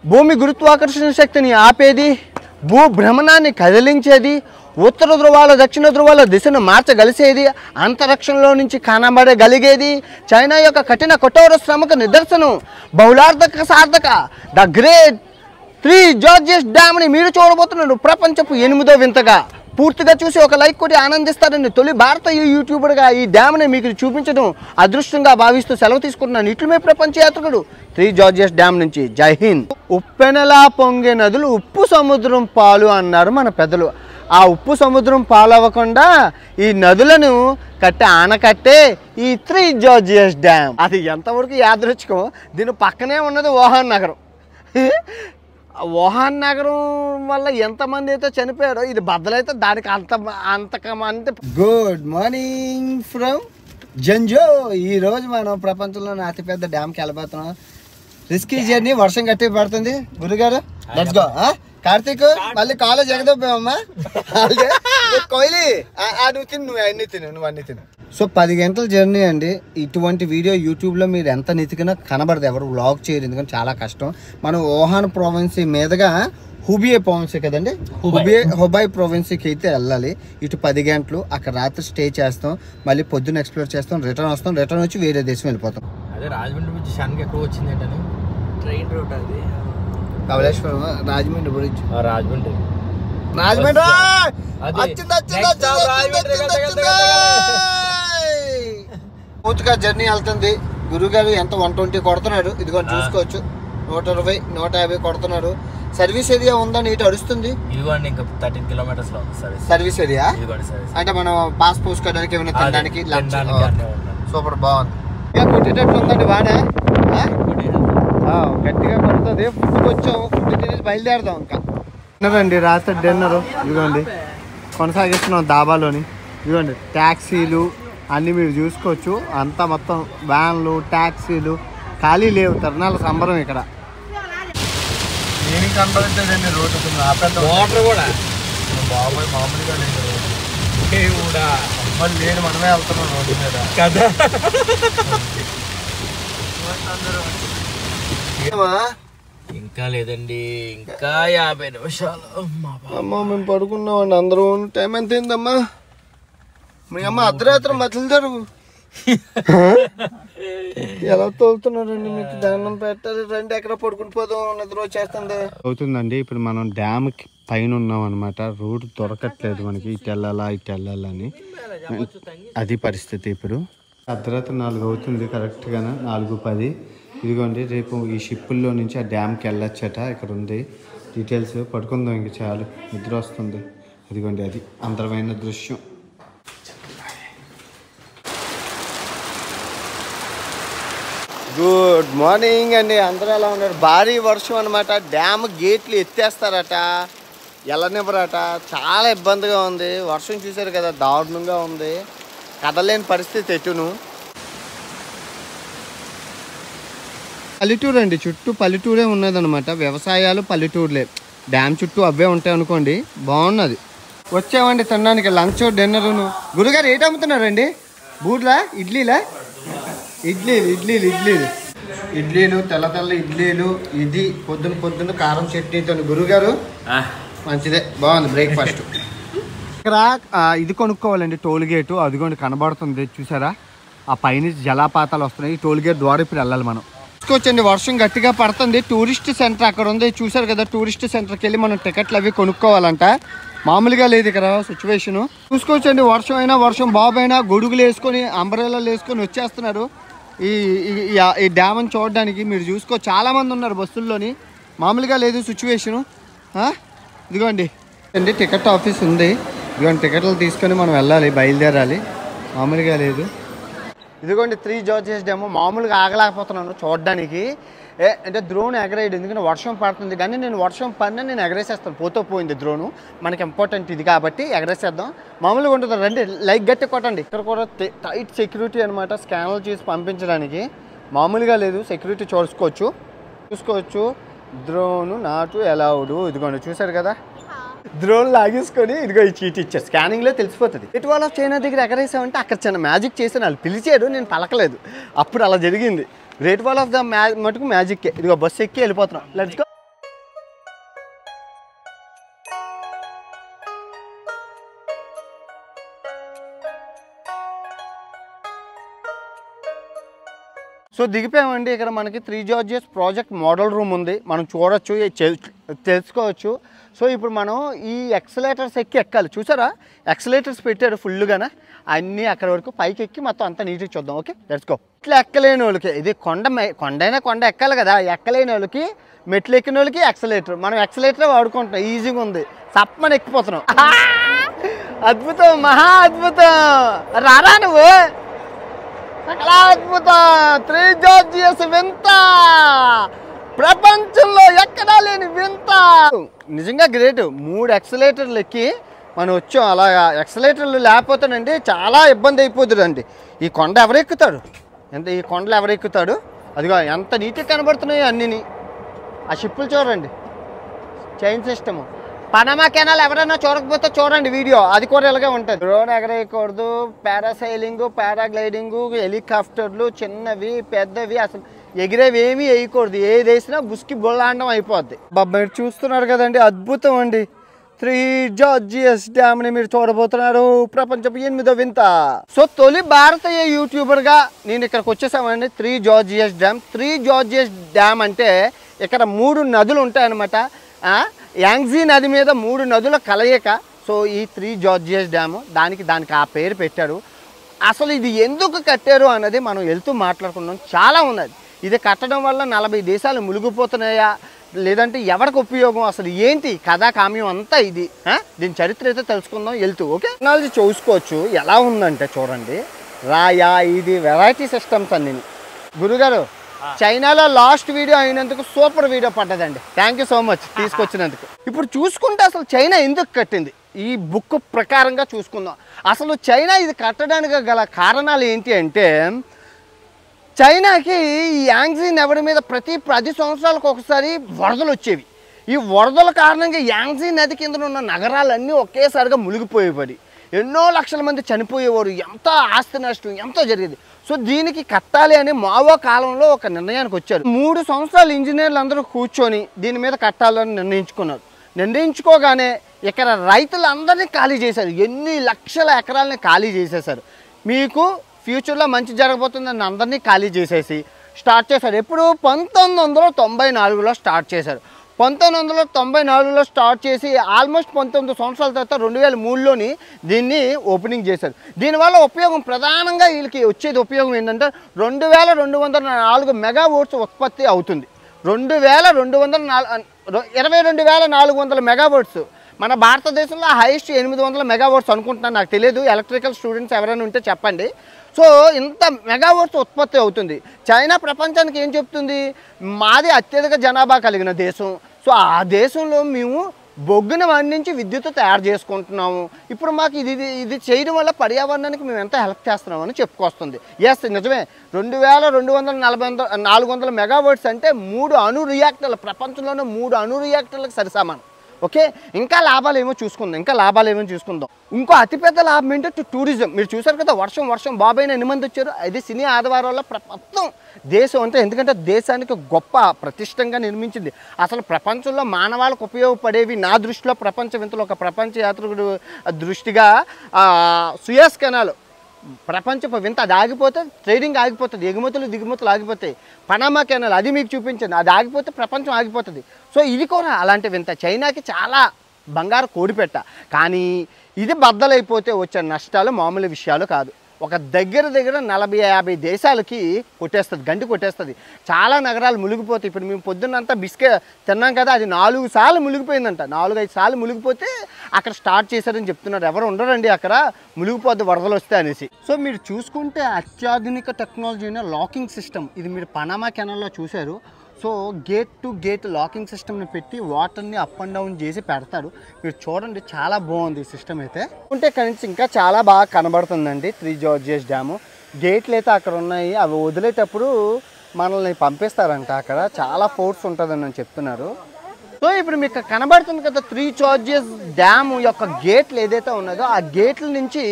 భూమి గురుత్వాకర్షణ శక్తిని ఆపేది భూ భ్రమణాన్ని కదిలించేది ఉత్తర ధ్రువాల దక్షిణ ధ్రువాల దిశను మార్చగలిసేది అంతరిక్షంలో నుంచి కనబడగలిగేది చైనా యొక్క కఠిన కఠోర శ్రమకు నిదర్శనం బహుళార్థక సార్థక ద గ్రేట్ త్రీ జార్జియస్ డ్యామ్ని మీరు చూడబోతున్నారు ప్రపంచపు ఎనిమిదో వింతగా పూర్తిగా చూసి ఒక లైక్ కొట్టి ఆనందిస్తారని తొలి భారత యూట్యూబర్గా ఈ డ్యామ్ని మీకు చూపించడం అదృష్టంగా భావిస్తూ సెలవు తీసుకుంటున్నాను ఇట్లు మీ ప్రపంచ యాత్రికుడు త్రీ జార్జియస్ డ్యామ్ నుంచి జై హింద్ ఉప్పెనలా పొంగే నదులు ఉప్పు సముద్రం పాలు అన్నారు మన పెద్దలు ఆ ఉప్పు సముద్రం పాలవ్వకుండా ఈ నదులను కట్టే ఆనకట్టే ఈ త్రీ జార్జియస్ డ్యామ్ అది ఎంతవరకు యాదృచ్ఛికం దీని పక్కనే ఉన్నది ఓహాన్ నగరం వుహాన్ నగరం వల్ల ఎంతమంది అయితే చనిపోయారో ఇది బద్దలైతే దానికి అంత అంతకమంది గుడ్ మార్నింగ్ ఫ్రమ్ జంజో ఈ రోజు మనం ప్రపంచంలోని అతిపెద్ద డ్యామ్కి వెళ్ళబోతున్నాం రిస్కీ జర్నీ వర్షం గట్టి పడుతుంది గురుగారు లెట్స్ గో కార్తీక్ మళ్ళీ కాలేజ్ ఎగదోపోయామమ్మా కోయిలి ఆ, ఆ, నువ్వు తిను నువ్వు అన్ని తిను నువ్వు అన్ని తిను సో పది గంటల జర్నీ అండి ఇటువంటి వీడియో యూట్యూబ్లో మీరు ఎంత నెతికినా కనబడదు ఎవరు వ్లాగ్ చేయరు ఎందుకంటే చాలా కష్టం మనం ఓహాన్ ప్రావిన్సీ మీదుగా హుబియే ప్రావిన్సీ కదండి హుబియే హుబాయ్ ప్రావిన్సీకి అయితే వెళ్ళాలి ఇటు పది గంటలు అక్కడ రాత్రి స్టే చేస్తాం మళ్ళీ పొద్దున్న ఎక్స్ప్లోర్ చేస్తాం రిటర్న్ వస్తాం రిటర్న్ వచ్చి వేరే దేశం వెళ్ళిపోతాం అదే రాజమండ్రి నుంచి షన్కి ఎక్కువ వచ్చింది ఏంటని ట్రైన్ రూట్ అది కమలేశ్వరం రాజమండ్రి బ్రిడ్జ్ రాజమండ్రి రాజమండ్రి అది. వచ్చింది, వచ్చింది, Next వచ్చింది, stop వచ్చింది, రాజమండ్రి, వచ్చింది, గద, గద, వచ్చింది. పూర్తిగా జర్నీ వెళ్తుంది గురుగారు ఎంత వన్ ట్వంటీ కొడుతున్నాడు ఇదిగో చూసుకోవచ్చు నూట ఇరవై నూట యాభై కొడుతున్నాడు సర్వీస్ ఏరియా ఉందని ఇటు అడుస్తుంది ఇదిగోండి ఇంకా థర్టీన్ కిలోమీటర్స్ లో ఉంది సర్వీస్ సర్వీస్ ఏరియా ఇదిగోండి సర్వీస్ అంటే మనం పాస్ పోసుకోవడానికి ఏమైనా తినడానికి లంచ్ తినడానికి అన్నీ ఉన్నాయి. సూపర్ బాగుంది ఇంకా కొట్టేటట్లు ఉందండి వాడే ఆ? ఆ, గట్టిగా కొడుతుంది ఫుడ్కి వచ్చాము ఫుడ్ తినేసి బయలుదేరదాం ఇంకా డిన్నర్ అండి రాత్రి డిన్నర్ ఇదిగోండి కొనసాగిస్తున్నాం దాబాలోని ఇదిగోండి ట్యాక్సీలు అన్నీ మీరు చూసుకోవచ్చు అంతా మొత్తం వ్యాన్లు ట్యాక్సీలు ఖాళీ లేవు తిరణాల సంబరం ఇక్కడ ఏమి కనబడట్లేదండి రోడ్డు వాటర్ కూడా బాబాయ్ మామూలుగా లేదు దేవుడా మళ్ళీ లేని మనమే వెళ్తున్నాం రోడ్డు మీద కదా ఇంకా లేదండి ఇంకా యాభై నిమిషాలు అమ్మా బాబోయ్. అమ్మ మేము పడుకున్నామండి అందరూ టైం ఎంత అయిందమ్మా మీ అమ్మ అర్ధరాత్రి మతలుదారు ఎలా తోలుతున్నారండి మీకు దండం పెట్టాలి రండి ఎక్కడ పడుకుని పోదాం నిద్ర వచ్చేస్తుంది అవుతుందండి ఇప్పుడు మనం డ్యామ్ పైన ఉన్నాం అనమాట రోడ్ దొరకట్లేదు మనకి ఇటు వెళ్ళాలా ఇటు వెళ్ళాలని అది పరిస్థితి ఇప్పుడు అర్ధరాత్రి నాలుగు అవుతుంది కరెక్ట్గానే నాలుగు పది ఇదిగోండి రేపు ఈ షిప్పుల్లో నుంచి ఆ డ్యామ్కి వెళ్ళొచ్చట ఇక్కడ ఉంది డీటెయిల్స్ పడుకుందాం ఇంక చాలు నిద్ర వస్తుంది ఇదిగోండి అది అందరమైన దృశ్యం గుడ్ మార్నింగ్ అండి అందరూ ఎలా ఉన్నారు భారీ వర్షం అనమాట డ్యామ్ గేట్లు ఎత్తేస్తారట వెళ్ళనివ్వరట చాలా ఇబ్బందిగా ఉంది వర్షం చూశారు కదా దారుణంగా ఉంది కదలేని పరిస్థితి ఎటును పల్లెటూరు అండి చుట్టూ పల్లెటూరే ఉన్నదన్నమాట వ్యవసాయాలు పల్లెటూరులే డ్యామ్ చుట్టూ అవే ఉంటాయి అనుకోండి బాగున్నది వచ్చామండి తినడానికి లంచ్ డిన్నరును గురుగారు ఏంటి అమ్ముతున్నారండి బూర్లా ఇడ్లీలా ఇడ్లీలు ఇడ్లీలు ఇడ్లీలు ఇడ్లీలు తెల్ల తెల్ల ఇడ్లీలు ఇది పొద్దున పొద్దున కారం చట్నీతో గురుగారు మంచిదే బాగుంది బ్రేక్ఫాస్ట్ ఇక్కడ ఆ, ఇది కొనుక్కోవాలండి టోల్ గేటు అదిగోండి కనబడుతుంది చూసారా ఆ పైన జలపాతాలు వస్తున్నాయి ఈ టోల్ గేట్ ద్వారా ఇప్పుడు వెళ్ళాలి మనం చూసుకోవచ్చండి వర్షం గట్టిగా పడుతుంది టూరిస్ట్ సెంటర్ అక్కడ ఉంది చూసారు కదా టూరిస్ట్ సెంటర్కి వెళ్ళి మనం టికెట్లు అవి కొనుక్కోవాలంట మామూలుగా లేదు ఇక్కడ సిచ్యువేషన్ చూసుకోవచ్చండి వర్షం అయినా వర్షం బాబు అయినా గొడుగులు వేసుకొని అంబ్రెలాలు వేసుకొని వచ్చేస్తున్నారు ఈ ఈ- ఈ- ఈ డ్యామ్ని చూడడానికి మీరు చూసుకో చాలా మంది ఉన్నారు బస్సుల్లోని మామూలుగా లేదు సిచ్యువేషను ఇదిగోండి అండి టికెట్ ఆఫీస్ ఉంది ఇదిగోండి టికెట్లు తీసుకొని మనం వెళ్ళాలి బయలుదేరాలి మామూలుగా లేదు ఇదిగోండి త్రీ జార్జెస్ డేమో మామూలుగా ఆగలేకపోతున్నాను చూడడానికి ఏ అంటే ద్రోణ్ ఎగరేయడు ఎందుకంటే వర్షం పడుతుంది కానీ నేను వర్షం పడినా నేను ఎగరేసేస్తాను పోతూ పోయింది ద్రోణు మనకి ఇంపార్టెంట్ ఇది కాబట్టి ఎగరేసేద్దాం మామూలుగా ఉంటుంది రండి లైక్ గట్టి కొట్టండి ఇక్కడ కూడా టి- టైట్ సెక్యూరిటీ అనమాట స్కానర్ చేసి పంపించడానికి మామూలుగా లేదు సెక్యూరిటీ చూసుకోవచ్చు చూసుకోవచ్చు ద్రోణు నాటు ఎలౌడు ఇదిగోండి చూసారు కదా డ్రోన్ లాగేసుకొని ఇదిగో ఈ చీట్ ఇచ్చారు స్కానింగ్లో తెలిసిపోతుంది ఇటు వాళ్ళ చైనా దగ్గర ఎగరేసామంటే అక్కడ చిన్న మ్యాజిక్ చేశాను వాళ్ళు పిలిచాడు నేను పలకలేదు అప్పుడు అలా జరిగింది గ్రేట్ వాల్ ఆఫ్ ద మ్యా మటుకు మ్యాజిక్ ఇదిగో బస్సు ఎక్కి వెళ్ళిపోతున్నాం లెట్స్ గో సో దిగిపోయామండి ఇక్కడ మనకి three gorges project model room ఉంది మనం చూడొచ్చు ఇది చెల్- తెలుసుకోవచ్చు సో ఇప్పుడు మనం ఈ ఎక్సలేటర్స్ ఎక్కి ఎక్కాలి చూసారా ఎక్సలేటర్స్ పెట్టారు ఫుల్గానే అన్నీ అక్కడ వరకు పైకి ఎక్కి మొత్తం అంతా నీట్గా చూద్దాం ఓకే లెట్స్ గో ఇట్లా ఎక్కలేని వాళ్ళకి ఇది కొండ మే- కొండైనా కొండ ఎక్కాలి కదా ఎక్కలేని వాళ్ళకి మెట్లు ఎక్కిన వాళ్ళకి ఎక్సలేటర్ మనం ఎక్సలేటరే వాడుకుంటాం ఈజీగా ఉంది తప్పమని ఎక్కిపోతున్నాం ఆహా! అద్భుతం మహా అద్భుతం రారా నువ్వు సకల అద్భుతం త్రీ జార్జియస్ వింత ప్రపంచంలో ఎక్కడా లేని వింత నిజంగా గ్రేట్ మూడు ఎక్సలేటర్లు ఎక్కి మనం వచ్చాం అలా ఎక్సలేటర్లు లేకపోతేనండి చాలా ఇబ్బంది అయిపోతుందండి ఈ కొండ ఎవరెక్కుతాడు ఎంత ఈ కొండలు ఎవరెక్కుతాడు అదిగో ఎంత నీట్గా కనబడుతున్నాయి అన్నిని ఆ షిప్పులు చూడండి చైన్ సిస్టమ్ పనమా కెనాల్ ఎవరైనా చూడకపోతే చూడండి వీడియో అది కూడా ఇలాగే ఉంటుంది డ్రోన్ ఎగరేయకూడదు పారాసైలింగ్ పారాగ్లైడింగ్ హెలికాప్టర్లు చిన్నవి పెద్దవి అసలు ఎగిరేవి ఏమీ వేయకూడదు ఏది వేసినా బుస్కి బొల్లాండం అయిపోద్ది బాబా మీరు చూస్తున్నారు కదండి అద్భుతం అండి త్రీ జార్జియస్ డ్యామ్ని మీరు చూడబోతున్నారు ప్రపంచపు ఎనిమిదో వింత సో తొలి భారతీయ యూట్యూబర్గా నేను ఇక్కడికి వచ్చేసామండి three gorges dam three gorges dam అంటే ఇక్కడ మూడు నదులు ఉంటాయన్నమాట ఆ, యాంగ్జీ నది మీద మూడు నదుల కలయిక సో ఈ త్రీ జార్జియస్ డ్యాము దానికి దానికి ఆ పేరు పెట్టారు అసలు ఇది ఎందుకు కట్టారు అన్నది మనం వెళ్తూ మాట్లాడుకున్నాం చాలా ఉన్నది ఇది కట్టడం వల్ల నలభై దేశాలు మునిగిపోతున్నాయా లేదంటే ఎవరికి ఉపయోగం అసలు ఏంటి కథా కామ్యం అంతా ఇది ఆ? దీని చరిత్ర అయితే తెలుసుకుందాం వెళ్తూ ఓకే టెక్నాలజీ చూసుకోవచ్చు ఎలా ఉందంటే చూడండి రాయా ఇది వెరైటీ సిస్టమ్స్ అన్ని గురుగారు చైనాలో లాస్ట్ వీడియో అయినందుకు సూపర్ వీడియో పడ్డదండి థ్యాంక్ యూ సో మచ్ తీసుకొచ్చినందుకు ఇప్పుడు చూసుకుంటే అసలు చైనా ఎందుకు కట్టింది ఈ బుక్ ప్రకారంగా చూసుకుందాం అసలు చైనా ఇది కట్టడానికి గల కారణాలు ఏంటి అంటే చైనాకి ఈ యాంగ్జీ నది మీద ప్రతి పది సంవత్సరాలకు ఒకసారి వరదలు వచ్చేవి ఈ వరదల కారణంగా యాంగ్జీ నది కింద ఉన్న నగరాలన్నీ ఒకేసారిగా మునిగిపోయేవాడి ఎన్నో లక్షల మంది చనిపోయేవారు ఎంత ఆస్తి నష్టం ఎంతో జరిగేది సో దీనికి కట్టాలి అని మావో కాలంలో ఒక నిర్ణయానికి వచ్చారు మూడు సంవత్సరాలు ఇంజనీర్లు అందరూ కూర్చొని దీని మీద కట్టాలని నిర్ణయించుకున్నారు నిర్ణయించుకోగానే ఇక్కడ రైతులందరినీ ఖాళీ చేశారు ఎన్ని లక్షల ఎకరాలని ఖాళీ చేసేశారు మీకు ఫ్యూచర్లో మంచి జరగబోతుందని అందరినీ ఖాళీ చేసేసి స్టార్ట్ చేశారు ఎప్పుడు పంతొమ్మిది వందల తొంభై నాలుగులో స్టార్ట్ చేశారు పంతొమ్మిది వందల తొంభై నాలుగులో స్టార్ట్ చేసి ఆల్మోస్ట్ పంతొమ్మిది సంవత్సరాల తర్వాత రెండు వేల మూడులోని దీన్ని ఓపెనింగ్ చేశారు దీనివల్ల ఉపయోగం ప్రధానంగా వీళ్ళకి వచ్చేది ఉపయోగం ఏంటంటే రెండు వేల రెండు వందల నాలుగు మెగా ఓట్స్ ఉత్పత్తి అవుతుంది రెండు వేల రెండు వందల నాలుగు ఇరవై రెండు వేల నాలుగు వందల మెగావాట్స్ మన భారతదేశంలో హైయెస్ట్ ఎనిమిది వందల మెగావాట్స్ అనుకుంటున్నాను నాకు తెలియదు ఎలక్ట్రికల్ స్టూడెంట్స్ ఎవరైనా ఉంటే చెప్పండి సో ఇంత మెగావాట్స్ ఉత్పత్తి అవుతుంది చైనా ప్రపంచానికి ఏం చెప్తుంది మాది అత్యధిక జనాభా కలిగిన దేశం సో ఆ దేశంలో మేము బొగ్గును వండించి విద్యుత్ తయారు చేసుకుంటున్నాము ఇప్పుడు మాకు ఇది ఇది ఇది చేయడం వల్ల పర్యావరణానికి మేము ఎంత హెల్ప్ చేస్తున్నామని చెప్పుకొస్తుంది ఎస్ నిజమే రెండు వేల రెండు వందల నలభై వందల నాలుగు వందల మెగావాట్స్ అంటే మూడు అణు రియాక్టర్లు ప్రపంచంలోనే మూడు అణు రియాక్టర్లకు సరిసమానం ఓకే ఇంకా లాభాలు ఏమో చూసుకుందాం ఇంకా లాభాలు ఏమో చూసుకుందాం ఇంకో అతిపెద్ద లాభం ఏంటంటే టూరిజం మీరు చూసారు కదా వర్షం వర్షం బాబాయిన ఎన్ని మంది వచ్చారు అది సినీ ఆదివారాల్లో ప్ర- మొత్తం దేశం అంటే ఎందుకంటే దేశానికి గొప్ప ప్రతిష్టంగా నిర్మించింది అసలు ప్రపంచంలో మానవాళికి ఉపయోగపడేవి నా దృష్టిలో ప్రపంచ వింతలో ఒక ప్రపంచ యాత్రికుడు దృష్టిగా ఆ, సుయాస్ కెనాల్ ప్రపంచపు వింత అది ఆగిపోతే ట్రేడింగ్ ఆగిపోతుంది ఎగుమతులు దిగుమతులు ఆగిపోతాయి పనామా కెనాల్ అది మీకు చూపించండి అది ఆగిపోతే ప్రపంచం ఆగిపోతుంది సో ఇది కూడా అలాంటి వింత చైనాకి చాలా బంగారు కోడిపెట్ట కానీ ఇది బద్దలైపోతే వచ్చే నష్టాలు మామూలు విషయాలు కాదు ఒక దగ్గర దగ్గర నలభై యాభై దేశాలకి కొట్టేస్తుంది గంటి కొట్టేస్తుంది చాలా నగరాలు మునిగిపోతాయి ఇప్పుడు మేము పొద్దున్నంతా బిస్కెట్ తిన్నాం కదా అది నాలుగు సార్లు మునిగిపోయిందంట నాలుగు ఐదు సార్లు మునిగిపోతే అక్కడ స్టార్ట్ చేశారని చెప్తున్నారు ఎవరు ఉండరండి అక్కడ మునిగిపోద్ది వరదలు వస్తాయి అనేసి సో మీరు చూసుకుంటే అత్యాధునిక టెక్నాలజీ అయిన లాకింగ్ సిస్టమ్ ఇది మీరు పనామా కెనాల్లో చూశారు so gate to gate locking సిస్టమ్ని పెట్టి వాటర్ని అప్ అండ్ డౌన్ చేసి పెడతారు మీరు చూడండి చాలా బాగుంది ఈ సిస్టమ్ అయితే ఉంటే ఇక్కడ నుంచి ఇంకా చాలా బాగా కనబడుతుందండి త్రీ జార్జియస్ డ్యాము గేట్లు అయితే అక్కడ ఉన్నాయి అవి వదిలేటప్పుడు మనల్ని పంపిస్తారంట అక్కడ చాలా ఫోర్స్ ఉంటుందని అని చెప్తున్నారు సో ఇప్పుడు మీకు కనబడుతుంది కదా త్రీ చార్జెస్ డ్యామ్ యొక్క గేట్లు ఏదైతే ఉన్నదో ఆ గేట్ల నుంచి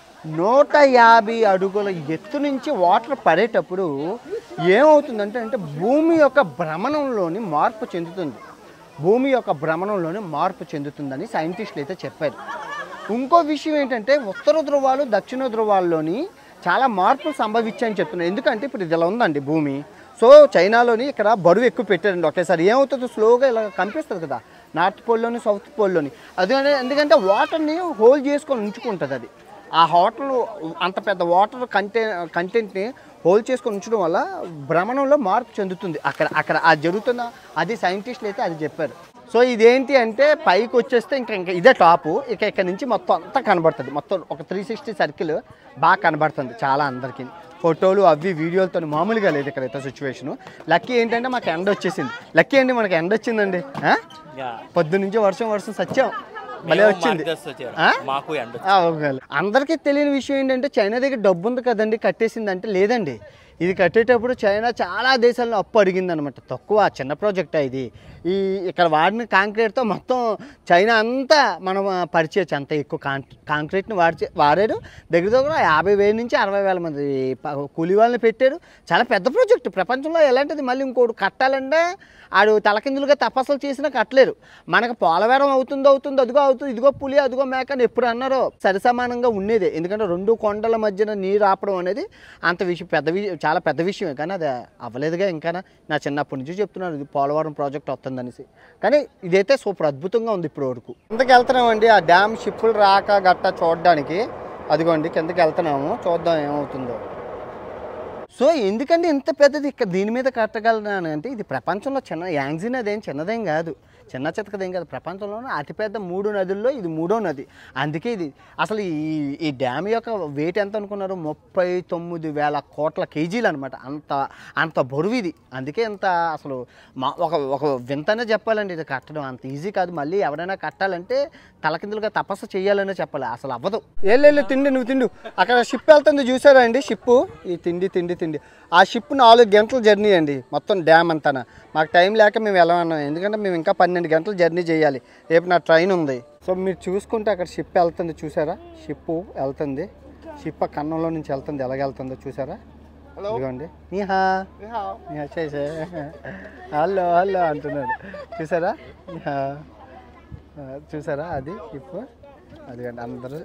నూట యాభై అడుగుల ఎత్తు నుంచి వాటర్ పడేటప్పుడు ఏమవుతుందంటే అంటే భూమి యొక్క భ్రమణంలోని మార్పు చెందుతుంది భూమి యొక్క భ్రమణంలోని మార్పు చెందుతుందని సైంటిస్టులు అయితే చెప్పారు ఇంకో విషయం ఏంటంటే ఉత్తర ధ్రువాలు దక్షిణ ధ్రువాల్లోని చాలా మార్పులు సంభవించాయని చెప్తున్నాను ఎందుకంటే ఇప్పుడు ఇది ఇలా ఉందండి భూమి సో చైనాలోని ఇక్కడ బరువు ఎక్కువ పెట్టారండి ఒకేసారి ఏమవుతుందో స్లోగా ఇలా కనిపిస్తుంది కదా నార్త్ పోల్లోని సౌత్ పోల్లోని అది ఎందుకంటే వాటర్ని హోల్డ్ చేసుకొని ఉంచుకుంటుంది అది ఆ హోటల్ అంత పెద్ద వాటర్ కంటె కంటెంట్ని హోల్డ్ చేసుకొని ఉంచడం వల్ల భ్రమణంలో మార్పు చెందుతుంది అక్కడ అక్కడ అది జరుగుతున్న అది సైంటిస్టులు అయితే అది చెప్పారు సో ఇదేంటి అంటే పైకి వచ్చేస్తే ఇంకా ఇంకా ఇదే టాపు ఇక ఇక్కడ నుంచి మొత్తం అంతా కనబడుతుంది మొత్తం ఒక త్రీ సిక్స్టీ సర్కిల్ బాగా కనబడుతుంది చాలా అందరికీ ఫోటోలు అవి వీడియోలతో మామూలుగా లేదు ఇక్కడైతే సిచ్యువేషను లక్కీ ఏంటంటే మాకు ఎండ వచ్చేసింది లక్కీ అండి మనకి ఎండ వచ్చిందండి ఆ? పొద్దు నుంచి వర్షం వర్షం సత్యం భలే వచ్చింది ఆ? మాకు ఎండ ఆ, ఓకే. అందరికీ తెలియని విషయం ఏంటంటే చైనా దగ్గర డబ్బు ఉంది కదండి కట్టేసింది అంటే లేదండి ఇది కట్టేటప్పుడు చైనా చాలా దేశాల్లో అప్పు అడిగింది అనమాట తక్కువ చిన్న ప్రాజెక్ట్ ఇది ఈ ఇక్కడ వాడిన కాంక్రీట్తో మొత్తం చైనా అంతా మనం ఆ, పరిచయచ్చు అంత ఎక్కువ కాం కాంక్రీట్ని వాడి వాడారు దగ్గర దగ్గర యాభై వేల నుంచి అరవై వేల మంది ప- కూలీ వాళ్ళని పెట్టారు చాలా పెద్ద ప్రాజెక్ట్ ప్రపంచంలో ఎలాంటిది మళ్ళీ ఇంకోటి కట్టాలంటే ఆడు తలకిందులుగా తపస్సులు చేసినా కట్టలేరు మనకు పోలవరం అవుతుందో అవుతుందో అదిగో అవుతుంది ఇదిగో పులి అదిగో మేక అని ఎప్పుడు అన్నారో సరిసమానంగా ఉండేదే ఎందుకంటే రెండు కొండల మధ్యన నీరు ఆపడం అనేది అంత విషయం పెద్ద విషయం చాలా పెద్ద విషయమే కానీ అది అవ్వలేదుగా ఇంకా నా చిన్నప్పటి నుంచి చెప్తున్నాను ఇది పోలవరం ప్రాజెక్ట్ వస్తుందనేసి కానీ ఇదైతే సూపర్ అద్భుతంగా ఉంది ఇప్పుడు వరకు కిందకి వెళ్తున్నామండి ఆ డ్యామ్ షిప్పులు రాక గట్ట చూడడానికి అదిగోండి కిందకి వెళ్తున్నాము చూద్దాం ఏమవుతుందో సో ఎందుకంటే ఇంత పెద్దది ఇక్కడ దీని మీద కట్టగలను అంటే ఇది ప్రపంచంలో చిన్న యాంగ్జిన్ అదేం చిన్నదేం కాదు చిన్న చితకదేం కాదు ప్రపంచంలోనే అతిపెద్ద మూడు నదుల్లో ఇది మూడో నది అందుకే ఇది అసలు ఈ ఈ డ్యామ్ యొక్క వెయిట్ ఎంత అనుకున్నారు ముప్పై తొమ్మిది వేల కోట్ల కేజీలు అనమాట అంత అంత బరువు ఇది అందుకే ఇంత అసలు మా ఒక ఒక వింతనే చెప్పాలండి ఇది కట్టడం అంత ఈజీ కాదు మళ్ళీ ఎవరైనా కట్టాలంటే తలకిందులుగా తపస్సు చేయాలనే చెప్పాలి అసలు అవ్వదు ఏళ్ళు తిండి నువ్వు తిండు అక్కడ షిప్ వెళ్తుంది చూసారా అండి షిప్పు ఈ తిండి తిండి తిండి ఆ షిప్ నాలుగు గంటల జర్నీ అండి మొత్తం డ్యామ్ అంతా మాకు టైం లేక మేము వెళ్ళమన్నాం ఎందుకంటే మేము ఇంకా పన్నెండు గంటలు జర్నీ చేయాలి రేపు నా ట్రైన్ ఉంది సో మీరు చూసుకుంటే అక్కడ షిప్ వెళ్తుంది చూసారా షిప్ వెళ్తుంది షిప్ ఆ కన్నంలో నుంచి వెళ్తుంది ఎలాగ వెళ్తుందో చూసారా ఇదిగోండి నీహా నీహా చేసే హలో హలో అంటున్నాడు చూసారా నీహా ఆ, చూసారా అది ఇప్పుడు అదిగండి అందరూ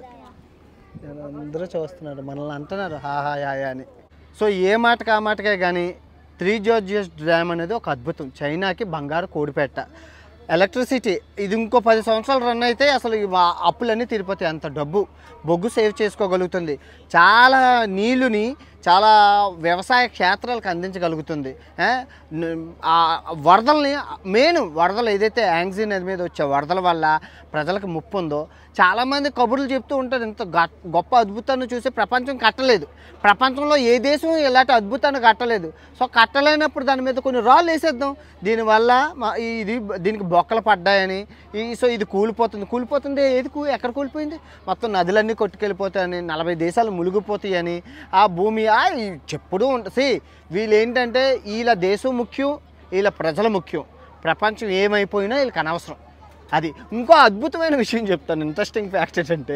అందరూ చూస్తున్నారు మనల్ని అంటున్నారు హా హా యా యా అని సో ఏ మాటకి ఆ మాటకే కానీ త్రీ జార్జియస్ డ్యామ్ అనేది ఒక అద్భుతం చైనాకి బంగారు కోడిపెట్ట ఎలక్ట్రిసిటీ ఇది ఇంకో పది సంవత్సరాలు రన్ అయితే అసలు ఈ వా- అప్పులన్నీ తీరిపోతాయి అంత డబ్బు బొగ్గు సేవ్ చేసుకోగలుగుతుంది చాలా నీళ్ళుని చాలా వ్యవసాయ క్షేత్రాలకు అందించగలుగుతుంది ఆ, న- ఆ వరదల్ని మెయిన్ వరదలు ఏదైతే యాంగ్జీ నది మీద వచ్చే వరదల వల్ల ప్రజలకు ముప్పు ఉందో చాలామంది కబుర్లు చెప్తూ ఉంటారు ఇంత గ- గొప్ప అద్భుతాన్ని చూసి ప్రపంచం కట్టలేదు ప్రపంచంలో ఏ దేశం ఇలాంటి అద్భుతాన్ని కట్టలేదు సో కట్టలేనప్పుడు దాని మీద కొన్ని రాళ్ళు వేసేద్దాం దీనివల్ల మా- ఇది దీనికి బొక్కలు పడ్డాయని ఈ సో ఇది కూలిపోతుంది కూలిపోతుంది ఏది కూ ఎక్కడ కూలిపోయింది మొత్తం నదులన్నీ కొట్టుకెళ్ళిపోతాయని నలభై దేశాలు మునిగిపోతాయని ఆ భూమి ఆ ఈ చెప్పుడు ఉంటుంది వీళ్ళు ఏంటంటే వీళ్ళ దేశం ముఖ్యం వీళ్ళ ప్రజల ముఖ్యం ప్రపంచం ఏమైపోయినా వీళ్ళకి అనవసరం అది ఇంకో అద్భుతమైన విషయం చెప్తాను ఇంట్రెస్టింగ్ ఫ్యాక్ట్ ఏంటంటే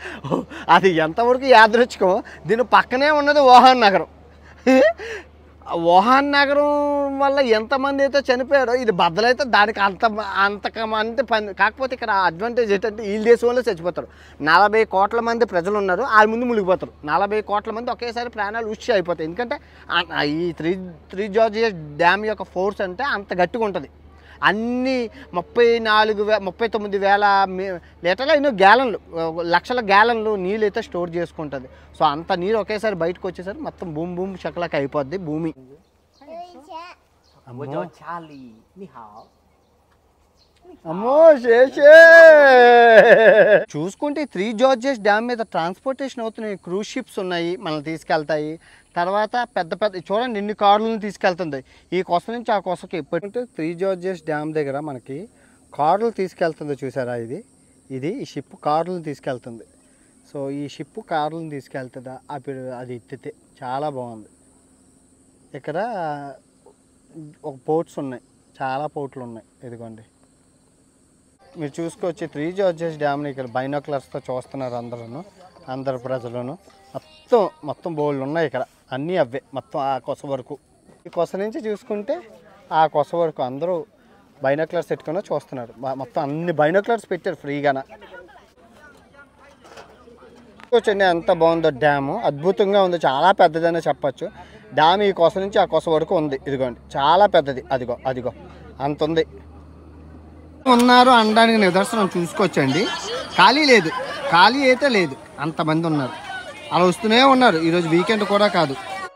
అది ఎంతవరకు యాదృచ్ఛికం దీని పక్కనే ఉన్నది వుహాన్ నగరం ఆ వుహాన్ నగరం వల్ల ఎంతమంది అయితే చనిపోయారో ఇది బద్దలైతే దానికి అంత అంతకమంది పని కాకపోతే ఇక్కడ అడ్వాంటేజ్ ఏంటంటే ఈ దేశంలో చచ్చిపోతారు నలభై కోట్ల మంది ప్రజలు ఉన్నారు వాళ్ళ ముందు మునిగిపోతారు నలభై కోట్ల మంది ఒకేసారి ప్రాణాలు ఉచ్చి అయిపోతాయి ఎందుకంటే ఆ- ఆ ఈ త్రీ త్రీ జార్జియస్ డ్యామ్ యొక్క ఫోర్స్ అంటే అంత గట్టిగా ఉంటుంది అన్ని ముప్పై నాలుగు వే ముప్పై తొమ్మిది వేల మీ- లీటర్ల ఎన్నో గ్యాలన్లు ఆ, లక్షల గ్యాలన్లు నీళ్ళు అయితే స్టోర్ చేసుకుంటుంది సో అంత నీరు ఒకేసారి బయటకు వచ్చేసరికి మొత్తం భూమి భూమి చక్కలకి అయిపోద్ది భూమి అమ్మో. 我叫查理，你好。 అమ్మో శేషే చూసుకుంటే త్రీ జార్జెస్ డ్యామ్ మీద ట్రాన్స్పోర్టేషన్ అవుతున్నాయి క్రూజ్ షిప్స్ ఉన్నాయి మనల్ని తీసుకెళ్తాయి తర్వాత పెద్ద పెద్ద చూడండి ఎన్ని కార్లను తీసుకెళ్తుంది ఈ కొస నుంచి ఆ కొసకి ఇప్పటికంటే త్రీ జార్జెస్ డ్యామ్ దగ్గర మనకి కార్లు తీసుకెళ్తుంది చూసారా ఇది ఇది ఈ షిప్ కార్లను తీసుకెళ్తుంది సో ఈ షిప్ కార్లను తీసుకెళ్తుందా అప్పుడు అది ఎత్తితే చాలా బాగుంది ఇక్కడ ఒక పోర్ట్స్ ఉన్నాయి చాలా పోర్ట్లు ఉన్నాయి ఇదిగోండి మీరు చూసుకోవచ్చు త్రీ జార్జెస్ డ్యామ్ని ఇక్కడ బైనోక్లర్స్తో చూస్తున్నారు అందరూ అందరు ప్రజలను మొత్తం మొత్తం బోళ్ళు ఉన్నాయి ఇక్కడ అన్నీ అవే మొత్తం ఆ కొస వరకు ఈ కొస నుంచి చూసుకుంటే ఆ కొస వరకు అందరూ బైనోక్లర్స్ పెట్టుకుని చూస్తున్నారు బా- మొత్తం అన్ని బైనోక్లర్స్ పెట్టారు ఫ్రీగాన చూడండి ఎంత బాగుందో డ్యాము అద్భుతంగా ఉంది చాలా పెద్దదనే చెప్పచ్చు డ్యామ్ ఈ కొస నుంచి ఆ కొస వరకు ఉంది ఇదిగోండి చాలా పెద్దది అదిగో అదిగో అంత ఉంది ఉన్నారు అనడానికి నిదర్శనం చూసుకోవచ్చండి ఖాళీ లేదు ఖాళీ అయితే లేదు అంతమంది ఉన్నారు అలా వస్తూనే ఉన్నారు ఈరోజు వీకెండ్ కూడా కాదు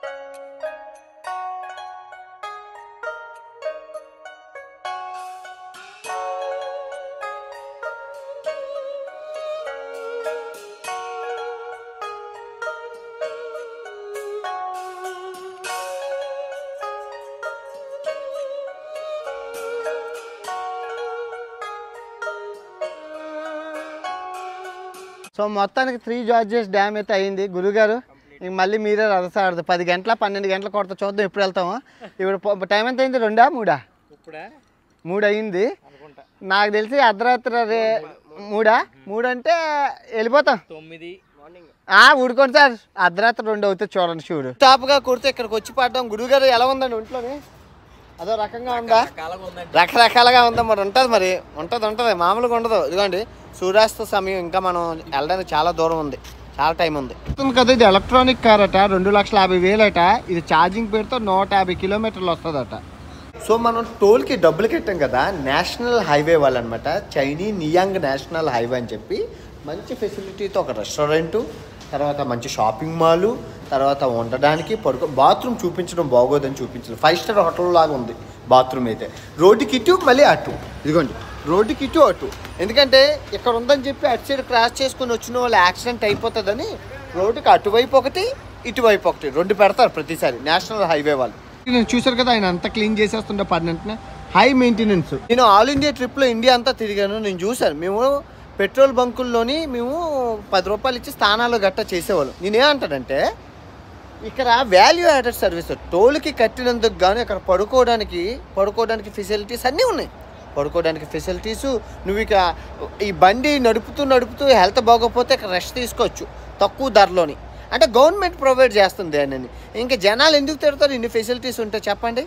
సో మొత్తానికి త్రీ జార్జెస్ డ్యామ్ అయితే అయింది గురుగారు ఇంక మళ్ళీ మీరే రథసాడదు పది గంటల పన్నెండు గంటల కొడతా చూద్దాం ఎప్పుడు వెళ్తాము ఇప్పుడు పో- టైం ఎంత అయింది రెండా మూడా ఇప్పుడే మూడు అయింది అనుకుంటా నాకు తెలిసి అర్ధరాత్రి రే మూడా మూడు అంటే వెళ్ళిపోతాం తొమ్మిది మార్నింగ్ ఆ ఊడుకోండి సార్ అర్ధరాత్రి రెండు అవుతుంది చూడండి చూడు టాప్గా కుడితే ఇక్కడికి వచ్చి పడ్డాం గురుగారు ఎలా ఉందండి ఒంట్లోని అదో రకంగా ఉందా కాలంగా ఉందండి రకరకాలుగా ఉందా మరి ఉంటుంది మరి ఉంటుంది ఉంటుంది మామూలుగా ఉండదు ఇదిగోండి సూర్యాస్త సమయం ఇంకా మనం వెళ్ళడానికి చాలా దూరం ఉంది చాలా టైం ఉంది కదా ఇది ఎలక్ట్రానిక్ కార్ అట రెండు లక్షల యాభై వేలు అట ఇది ఛార్జింగ్ పేరుతో నూట యాభై కిలోమీటర్లు వస్తుందట సో మనం టోల్కి డబ్బులు కట్టాం కదా నేషనల్ హైవే వాళ్ళు అనమాట చైనీ నియాంగ్ నేషనల్ హైవే అని చెప్పి మంచి ఫెసిలిటీతో ఒక రెస్టారెంటు తర్వాత మంచి షాపింగ్ మాలు తర్వాత ఉండడానికి పడుకో బాత్రూమ్ చూపించడం బాగోదని చూపించలేదు ఫైవ్ స్టార్ హోటల్ లాగా ఉంది బాత్రూమ్ అయితే రోడ్డుకి ఇటు మళ్ళీ అటు ఇదిగోండి రోడ్డుకి ఇటు అటు ఎందుకంటే ఇక్కడ ఉందని చెప్పి అటు సైడ్ క్రాస్ చేసుకుని వచ్చిన వాళ్ళు యాక్సిడెంట్ అయిపోతుందని రోడ్డుకి అటువైపు ఒకటి ఇటువైపు ఒకటి రెండు పెడతారు ప్రతిసారి నేషనల్ హైవే వాళ్ళు నేను చూశారు కదా ఆయన అంతా క్లీన్ చేసేస్తుండే పడినట్టునే హై మెయింటెనెన్స్ నేను ఆల్ ఇండియా ట్రిప్లో ఇండియా అంతా తిరిగాను నేను చూశాను మేము పెట్రోల్ బంకుల్లోని మేము పది రూపాయలు ఇచ్చి స్థానాలు గట్టా చేసేవాళ్ళం నేనేమంటానంటే ఇక్కడ వాల్యూ యాడెడ్ సర్వీస్ టోల్కి కట్టినందుకు గాను ఇక్కడ పడుకోవడానికి పడుకోవడానికి ఫెసిలిటీస్ అన్నీ ఉన్నాయి పడుకోవడానికి ఫెసిలిటీస్ నువ్వు ఇక ఈ బండి నడుపుతూ నడుపుతూ హెల్త్ బాగోకపోతే ఇక్కడ రెస్ట్ తీసుకోవచ్చు తక్కువ ధరలోని అంటే గవర్నమెంట్ ప్రొవైడ్ చేస్తుంది అని ఇంకా జనాలు ఎందుకు తిడతారు ఇన్ని ఫెసిలిటీస్ ఉంటే చెప్పండి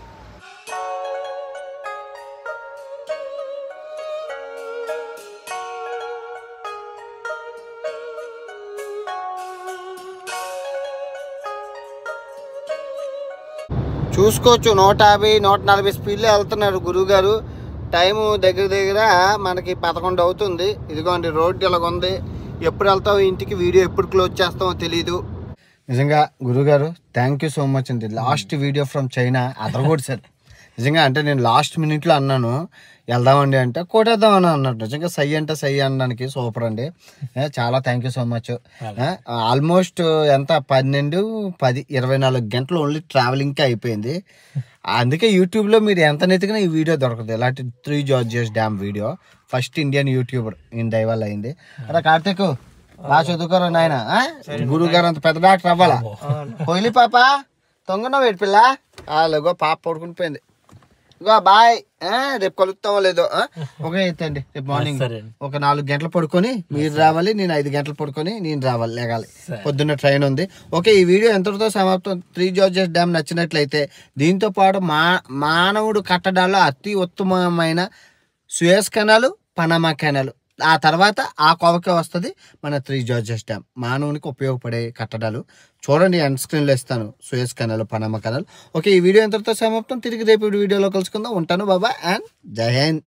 చూసుకోవచ్చు నూట యాభై నూట నలభై స్పీడ్లో వెళ్తున్నారు గురువు గారు టైము దగ్గర దగ్గర మనకి పదకొండు అవుతుంది ఇదిగోండి రోడ్డు ఇలాగ ఉంది ఎప్పుడు వెళ్తావు ఇంటికి వీడియో ఎప్పుడు క్లోజ్ చేస్తామో తెలియదు నిజంగా గురుగారు థ్యాంక్ యూ సో మచ్ అండి లాస్ట్ వీడియో ఫ్రమ్ చైనా అదరగొడు సార్ నిజంగా అంటే నేను లాస్ట్ మినిట్లో అన్నాను వెళ్దామండి అంటే కొట్టేద్దామని అన్నట్టు నిజంగా సై అంటే సై అనడానికి సూపర్ అండి ఏ, చాలా thank you so much almost ఎంత పన్నెండు పది ఇరవై నాలుగు గంటలు ఓన్లీ ట్రావెలింగ్కే అయిపోయింది అందుకే యూట్యూబ్లో మీరు ఎంత నెతికినా ఈ వీడియో దొరకదు ఇలాంటి three gorges dam video first Indian youtuber ఈయన దయవల్ల అయింది అరే కార్తీక్ బాగా చదువుకోరా నాయన గురువు గారు అంత పెద్ద డాక్టర్ అవ్వాలా పోయిలి పాప తొంగన వేడి పిల్ల అలాగో పాప పడుకుని ఇగో బాయ్ ఆ, రేపు కలుస్తామో లేదో ఆ? ఒకే ఎత్తండి రేపు మార్నింగ్ సరే. ఒక నాలుగు గంటలు పడుకొని మీరు రావాలి నేను ఐదు గంటలు పడుకొని నేను రావాలి లేగాలి పొద్దున్న ట్రైన్ ఉంది ఓకే ఈ వీడియో ఎంతటితో సమాప్తం త్రీ జార్జెస్ డ్యామ్ నచ్చినట్లయితే దీంతో పాటు మా మానవుడు కట్టడాల్లో అతి ఉత్తమమైన సుయస్ కెనాలు పనామా కెనాలు ఆ తర్వాత ఆ కోవకే వస్తుంది మన త్రీ జార్జెస్ డ్యామ్ మానవునికి ఉపయోగపడే కట్టడాలు చూడండి ఎండ్ స్క్రీన్లో ఇస్తాను Suez canal Panama canal okay ఈ వీడియో ఎంతటితో సమాప్తం తిరిగి రేపు వీడియోలో కలుసుకుందాం ఉంటాను బాబా అండ్ జై హింద్